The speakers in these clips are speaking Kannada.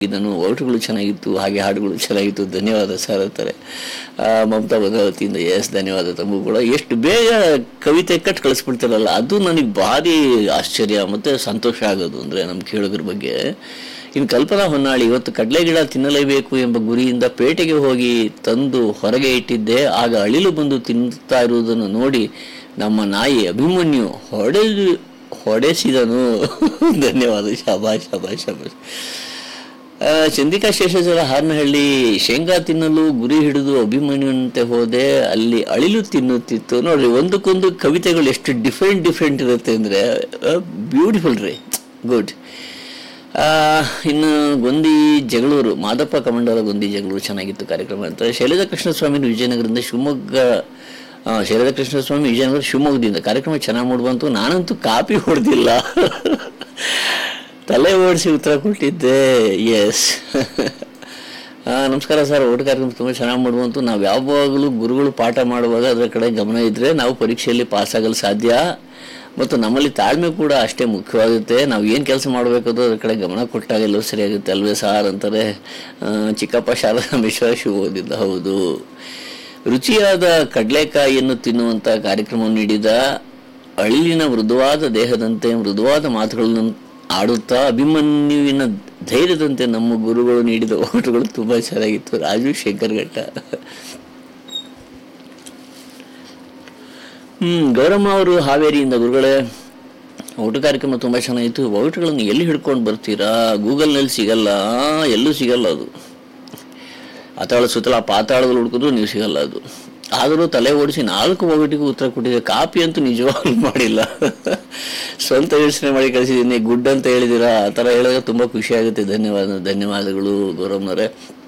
ಇದನ್ನು ಒಗಟುಗಳು ಚೆನ್ನಾಗಿತ್ತು ಹಾಗೆ ಹಾಡುಗಳು ಚೆನ್ನಾಗಿತ್ತು ಧನ್ಯವಾದ ಸರ್ ಅಂತಾರೆ ಆ, ಮಮತಾ ಭದ್ರಾವತಿಯಿಂದ ಎಸ್ ಧನ್ಯವಾದ ತಮಗೂ ಕೂಡ ಎಷ್ಟು ಬೇಗ ಕವಿತೆ ಕಟ್ ಕಳಿಸ್ಬಿಡ್ತಾರಲ್ಲ ಅದು ನನಗೆ ಭಾರಿ ಆಶ್ಚರ್ಯ ಮತ್ತು ಸಂತೋಷ ಆಗೋದು ಅಂದರೆ ನಮ್ಮ ಕೇಳೋದ್ರ ಬಗ್ಗೆ ಇನ್ನು ಕಲ್ಪನಾ ಹೊನ್ನಾಳಿ ಇವತ್ತು ಕಡಲೆ ಗಿಡ ತಿನ್ನಲೇಬೇಕು ಎಂಬ ಗುರಿಯಿಂದ ಪೇಟೆಗೆ ಹೋಗಿ ತಂದು ಹೊರಗೆ ಇಟ್ಟಿದ್ದೆ ಆಗ ಅಳಿಲು ಬಂದು ತಿನ್ನುತ್ತಾ ಇರುವುದನ್ನು ನೋಡಿ ನಮ್ಮ ನಾಯಿ ಅಭಿಮನ್ಯು ಹೊಡೆದು ಹೊಡೆಸಿದನು ಧನ್ಯವಾದ ಶಾಬಾಷ್ ಶಾಬಾಷ್ ಶಾಬಾಷ್ ಆ, ಚಂದ್ರಿಕಾ ಶೇಷಾಚಲ ಹಾರನಹಳ್ಳಿ ಶೇಂಗಾ ತಿನ್ನಲು ಗುರಿ ಹಿಡಿದು ಅಭಿಮನ್ಯುವಂತೆ ಹೋದೆ ಅಲ್ಲಿ ಅಳಿಲು ತಿನ್ನುತ್ತಿತ್ತು ನೋಡ್ರಿ ಒಂದಕ್ಕೊಂದು ಕವಿತೆಗಳು ಎಷ್ಟು ಡಿಫ್ರೆಂಟ್ ಡಿಫ್ರೆಂಟ್ ಇರುತ್ತೆ ಅಂದರೆ ಬ್ಯೂಟಿಫುಲ್ ರೀ ಗುಡ್ ಇನ್ನು ಗೊಂದಿ ಜಗಳೂರು ಮಾದಪ್ಪ ಕಮಂಡಲ ಗೊಂದಿ ಜಗಳೂರು ಚೆನ್ನಾಗಿತ್ತು ಕಾರ್ಯಕ್ರಮ ಅಂತ ಶೈಲಜಾ ಕೃಷ್ಣಸ್ವಾಮಿ ವಿಜಯನಗರದಿಂದ ಶಿವಮೊಗ್ಗ ಆ, ಶೈಲಜಾ ಕೃಷ್ಣಸ್ವಾಮಿ ವಿಜಯನಗರ ಶಿವಮೊಗ್ಗದಿಂದ ಕಾರ್ಯಕ್ರಮ ಚೆನ್ನಾಗಿ ಮೂಡ್ಬಂತು ನಾನಂತೂ ಕಾಪಿ ಹೊಡೆದಿಲ್ಲ ತಲೆ ಓಡಿಸಿ ಉತ್ತರ ಕೊಟ್ಟಿದ್ದೆ ಎಸ್ ನಮಸ್ಕಾರ ಸರ್ ಓಟ ಕಾರ್ಯಕ್ರಮ ತುಂಬ ಚೆನ್ನಾಗಿ ಮಾಡುವಂತು ನಾವು ಯಾವಾಗಲೂ ಗುರುಗಳು ಪಾಠ ಮಾಡುವಾಗ ಅದರ ಕಡೆ ಗಮನ ಇದ್ದರೆ ನಾವು ಪರೀಕ್ಷೆಯಲ್ಲಿ ಪಾಸ್ ಆಗಲು ಸಾಧ್ಯ ಮತ್ತು ನಮ್ಮಲ್ಲಿ ತಾಳ್ಮೆ ಕೂಡ ಅಷ್ಟೇ ಮುಖ್ಯವಾಗುತ್ತೆ ನಾವು ಏನು ಕೆಲಸ ಮಾಡಬೇಕದು ಅದ್ರ ಕಡೆ ಗಮನ ಕೊಟ್ಟಾಗ ಎಲ್ಲವೂ ಸರಿಯಾಗುತ್ತೆ ಅಲ್ವೇ ಸಾರ್ ಅಂತಾರೆ ಆ, ಚಿಕ್ಕಪ್ಪ ಶಾರದಾ ಮಿಶ್ರ ಶಿವಮೊಗ್ಗದಿಂದ ಹೌದು ರುಚಿಯಾದ ಕಡಲೆಕಾಯಿಯನ್ನು ತಿನ್ನುವಂಥ ಕಾರ್ಯಕ್ರಮ ನೀಡಿದ ಅಳಿಲಿನ ಮೃದುವಾದ ದೇಹದಂತೆ ಮೃದುವಾದ ಮಾತುಗಳನ್ನು ಆಡುತ್ತಾ ಅಭಿಮನ್ಯುವಿನ ಧೈರ್ಯದಂತೆ ನಮ್ಮ ಗುರುಗಳು ನೀಡಿದ ಓಟುಗಳು ತುಂಬ ಚೆನ್ನಾಗಿತ್ತು ರಾಜು ಶೇಖರ್ ಘಟ್ಟ ಹ್ಮ್ ಗೌರಮ್ಮ ಅವರು ಹಾವೇರಿಯಿಂದ ಗುರುಗಳೇ ಓಟು ಕಾರ್ಯಕ್ರಮ ತುಂಬ ಚೆನ್ನಾಗಿತ್ತು ಓಟುಗಳನ್ನು ಎಲ್ಲಿ ಹಿಡ್ಕೊಂಡು ಬರ್ತೀರಾ ಗೂಗಲ್ನಲ್ಲಿ ಸಿಗಲ್ಲ ಎಲ್ಲೂ ಸಿಗಲ್ಲ ಅದು ಅತಾಳ ಸುತ್ತಲ ಪಾತಾಳದಲ್ಲಿ ಹುಡುಕಿದ್ರು ನೀವು ಸಿಗಲ್ಲ ಅದು ಆದರೂ ತಲೆ ಓಡಿಸಿ ನಾಲ್ಕು ಒಗಟಿಗೂ ಉತ್ತರ ಕೊಟ್ಟಿದೆ ಕಾಪಿ ಅಂತೂ ನಿಜವಾಗ್ಲೂ ಮಾಡಿಲ್ಲ ಸ್ವಂತ ಯೋಚನೆ ಮಾಡಿ ಕಳಿಸಿದ್ದೀನಿ ಗುಡ್ ಅಂತ ಹೇಳಿದ್ದೀರಾ ಆ ಥರ ಹೇಳಿದಾಗ ತುಂಬ ಖುಷಿ ಆಗುತ್ತೆ ಧನ್ಯವಾದ ಧನ್ಯವಾದಗಳು ಗೌರವ್ನವರೇ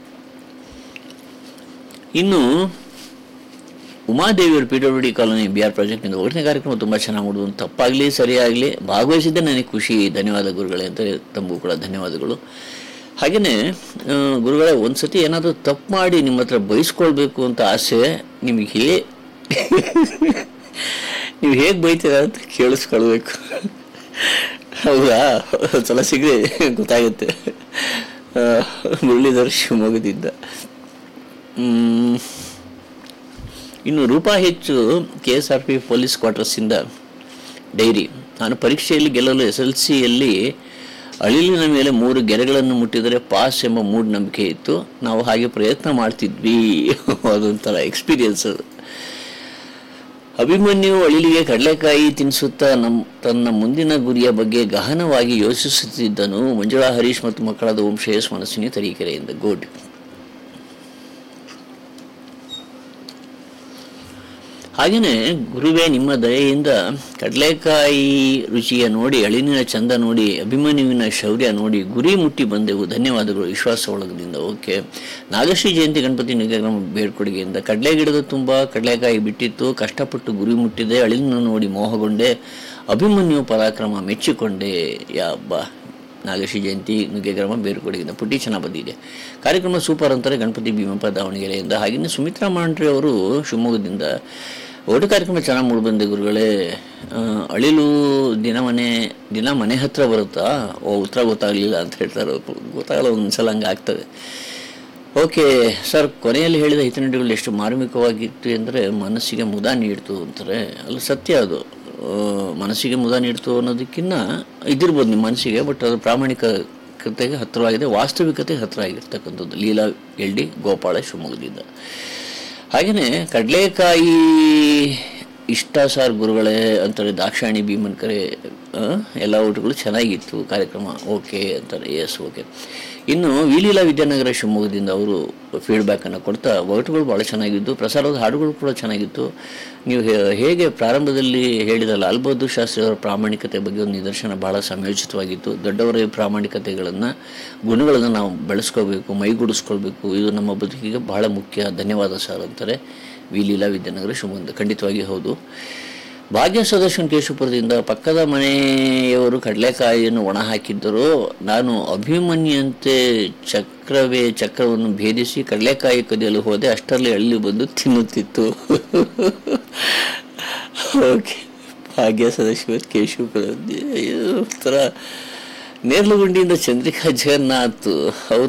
ಇನ್ನು ಉಮಾದೇವಿಯವರು P W D colony B R ಪ್ರಾಜೆಕ್ಟ್ನಿಂದ ಓಟನೆ ಕಾರ್ಯಕ್ರಮ ತುಂಬ ಚೆನ್ನಾಗಿ ಮಾಡುವುದು ತಪ್ಪಾಗಲಿ ಸರಿಯಾಗಲಿ ಭಾಗವಹಿಸಿದ್ದೆ ನನಗೆ ಖುಷಿ ಧನ್ಯವಾದ ಗುರುಗಳೇ ಅಂತ ತಮಗೂ ಕೂಡ ಧನ್ಯವಾದಗಳು ಹಾಗೆಯೇ ಆ, ಗುರುಗಳೇ ಒಂದು ಸತಿ ಏನಾದರೂ ತಪ್ಪು ಮಾಡಿ ನಿಮ್ಮ ಹತ್ರ ಬೈಸ್ಕೊಳ್ಬೇಕು ಅಂತ ಆಸೆ ನಿಮಗೆ ಹೇ ನೀವು ಹೇಗೆ ಬೈತೀರಾ ಅಂತ ಕೇಳಿಸ್ಕೊಳ್ಬೇಕು ಹೌದಾ ಸಲ ಸಿಗದೆ ಗೊತ್ತಾಗುತ್ತೆ ಆ, ಮುರಳೀಧರ್ ಶಿವಮೊಗ್ಗದಿಂದ ಹ್ಮ್. ಇನ್ನು ರೂಪಾ ಹೆಚ್ಚು K S R P police ಕ್ವಾರ್ಟರ್ಸಿಂದ ಡೈರಿ ನಾನು ಪರೀಕ್ಷೆಯಲ್ಲಿ ಗೆಲ್ಲಲು ಎಸ್ ಎಲ್ ಸಿಯಲ್ಲಿ ಅಳಿಲಿನ ಮೇಲೆ ಮೂರು ಗೆರೆಗಳನ್ನು ಮುಟ್ಟಿದರೆ ಪಾಸ್ ಎಂಬ ಮೂಢನಂಬಿಕೆ ಇತ್ತು ನಾವು ಹಾಗೆ ಪ್ರಯತ್ನ ಮಾಡ್ತಿದ್ವಿ ಅದೊಂಥರ ಎಕ್ಸ್ಪೀರಿಯನ್ಸ್ ಅದು ಅಭಿಮನ್ಯು ಅಳಿಲಿಗೆ ಕಡಲೆಕಾಯಿ ತಿನ್ನಿಸುತ್ತಾ ನಮ್ ತನ್ನ ಮುಂದಿನ ಗುರಿಯ ಬಗ್ಗೆ ಗಹನವಾಗಿ ಯೋಚಿಸುತ್ತಿದ್ದನು ಮಂಜುಳಾ ಹರೀಶ್ ಮತ್ತು ಮಕ್ಕಳಾದ ಓಂ ಶ್ರೇಯಸ್ ಮನಸ್ಸಿನಿ ತರೀಕೆರೆಯಿಂದ ಗುಡ್ ಹಾಗೆಯೇ ಗುರುವೇ ನಿಮ್ಮ ದಯೆಯಿಂದ ಕಡಲೆಕಾಯಿ ರುಚಿಯ ನೋಡಿ ಅಳಿನಿನ ಚಂದ ನೋಡಿ ಅಭಿಮನ್ಯುವಿನ ಶೌರ್ಯ ನೋಡಿ ಗುರಿ ಮುಟ್ಟಿ ಬಂದೆವು ಧನ್ಯವಾದಗಳು ವಿಶ್ವಾಸ ಒಳಗದಿಂದ ಓಕೆ ನಾಗಶ್ರೀ ಜಯಂತಿ ಗಣಪತಿ ನಿಗಮ ಬೇಡ್ಕೊಡುಗೆಯಿಂದ ಕಡಲೆ ಗಿಡದ ತುಂಬ ಕಡಲೆಕಾಯಿ ಬಿಟ್ಟಿತ್ತು ಕಷ್ಟಪಟ್ಟು ಗುರಿ ಮುಟ್ಟಿದೆ ಅಳಿನ ನೋಡಿ ಮೋಹಗೊಂಡೆ ಅಭಿಮನ್ಯು ಪರಾಕ್ರಮ ಮೆಚ್ಚಿಕೊಂಡೆ ಯಾಬ್ಬ ನಾಗಶ್ರೀ ಜಯಂತಿ ನುಗ್ಗೆಗ್ರಾಮ ಬೇರುಕೊಡುಗೆಯಿಂದ ಪುಟ್ಟಿ ಚೆನ್ನಾಗಿ ಬಂದಿದೆ ಕಾರ್ಯಕ್ರಮ ಸೂಪರ್ ಅಂತಾರೆ ಗಣಪತಿ ಭೀಮಪ್ಪ ದಾವಣಗೆರೆಯಿಂದ ಹಾಗೆಯೇ ಸುಮಿತ್ರಾ ಮಾಂಡ್ರೆ ಅವರು ಶಿವಮೊಗ್ಗದಿಂದ ಓಟು ಕಾರ್ಯಕ್ರಮ ಚೆನ್ನಾಗಿ ಮೂಡಿಬಂದೆ ಗುರುಗಳೇ ಆ, ಅಳಿಲು ದಿನ ಮನೆ ದಿನ ಮನೆ ಹತ್ರ ಬರುತ್ತಾ ಓ ಉತ್ತರ ಗೊತ್ತಾಗಲಿಲ್ಲ ಅಂತ ಹೇಳ್ತಾರೆ ಗೊತ್ತಾಗಲ್ಲ ಒಂದ್ಸಲ ಹಂಗೆ ಆಗ್ತದೆ ಓಕೆ ಸರ್ ಕೊನೆಯಲ್ಲಿ ಹೇಳಿದ ಹಿತನುಡಿಗಳು ಎಷ್ಟು ಮಾರ್ಮಿಕವಾಗಿತ್ತು ಅಂದರೆ ಮನಸ್ಸಿಗೆ ಮುದ ನೀಡ್ತು ಅಂತಾರೆ ಅಲ್ಲಿ ಸತ್ಯ ಅದು ಆ, ಮನಸ್ಸಿಗೆ ಮುದ ನೀಡ್ತು ಅನ್ನೋದಕ್ಕಿಂತ ಇದಿರ್ಬೋದು ನಿಮ್ಮ ಮನಸ್ಸಿಗೆ ಬಟ್ ಅದು ಪ್ರಾಮಾಣಿಕತೆಗೆ ಹತ್ತಿರವಾಗಿದೆ ವಾಸ್ತವಿಕತೆಗೆ ಹತ್ತಿರ ಆಗಿರ್ತಕ್ಕಂಥದ್ದು ಲೀಲಾ ಎಲ್ ಡಿ ಗೋಪಾಳ ಶಿವಮೊಗ್ಗದಿಂದ ಹಾಗೆಯೇ ಕಡಲೆಕಾಯಿ ಇಷ್ಟ ಸಾರ್ ಗುರುಗಳೇ ಅಂತಾರೆ ದಾಕ್ಷಾಣಿ ಭೀಮನ್ ಕರೆ ಆ, ಎಲ್ಲ ಊಟಗಳು ಚೆನ್ನಾಗಿತ್ತು ಕಾರ್ಯಕ್ರಮ ಓಕೆ ಅಂತಾರೆ ಎಸ್ ಓಕೆ ಇನ್ನು ವಿಲೀಲಾ ವಿದ್ಯಾನಗರ ಶಿವಮೊಗ್ಗದಿಂದ ಅವರು ಫೀಡ್ಬ್ಯಾಕನ್ನು ಕೊಡ್ತಾ ಒಗಟುಗಳು ಭಾಳ ಚೆನ್ನಾಗಿದ್ದು ಪ್ರಸಾರದ ಹಾಡುಗಳು ಕೂಡ ಚೆನ್ನಾಗಿತ್ತು ನೀವು ಹೇ- ಹೇಗೆ ಪ್ರಾರಂಭದಲ್ಲಿ ಹೇಳಿದ ಲಾಲ್ ಬಹದ್ದೂರ್ ಶಾಸ್ತ್ರಿ ಅವರ ಪ್ರಾಮಾಣಿಕತೆ ಬಗ್ಗೆ ಒಂದು ನಿದರ್ಶನ ಬಹಳ ಸಂಯೋಜಿತವಾಗಿತ್ತು ದೊಡ್ಡವರ ಪ್ರಾಮಾಣಿಕತೆಗಳನ್ನು ಗುಣಗಳನ್ನು ನಾವು ಬೆಳೆಸ್ಕೋಬೇಕು ಮೈಗೂಡಿಸ್ಕೊಳ್ಬೇಕು ಇದು ನಮ್ಮ ಬದುಕಿಗೆ ಬಹಳ ಮುಖ್ಯ ಧನ್ಯವಾದ ಸರ್ ಅಂತಾರೆ ವಿಲೀಲಾ ವಿದ್ಯಾನಗರ ಶಿವಮೊಗ್ಗ ಖಂಡಿತವಾಗಿ ಹೌದು ಭಾಗ್ಯ ಸದಸ್ಯನ್ ಕೇಶವಪುರದಿಂದ ಪಕ್ಕದ ಮನೆಯವರು ಕಡಲೆಕಾಯಿಯನ್ನು ಒಣ ಹಾಕಿದ್ದರು ನಾನು ಅಭಿಮನ್ಯಂತೆ ಚಕ್ರವೇ ಚಕ್ರವನ್ನು ಭೇದಿಸಿ ಕಡಲೆಕಾಯಿ ಕದಿಯಲು ಹೋದೆ ಅಷ್ಟರಲ್ಲಿ ಹಳ್ಳಿ ಬಂದು ತಿನ್ನುತ್ತಿತ್ತು ಓಕೆ ಭಾಗ್ಯ ಸದಸ್ಯ ಕೇಶವಪುರ ಅಯ್ಯೋ, ಒಂಥರ ನೇರ್ಲುಗುಂಡಿಯಿಂದ ಚಂದ್ರಿಕಾ ಜಗನ್ನಾಥ್ ಅವರು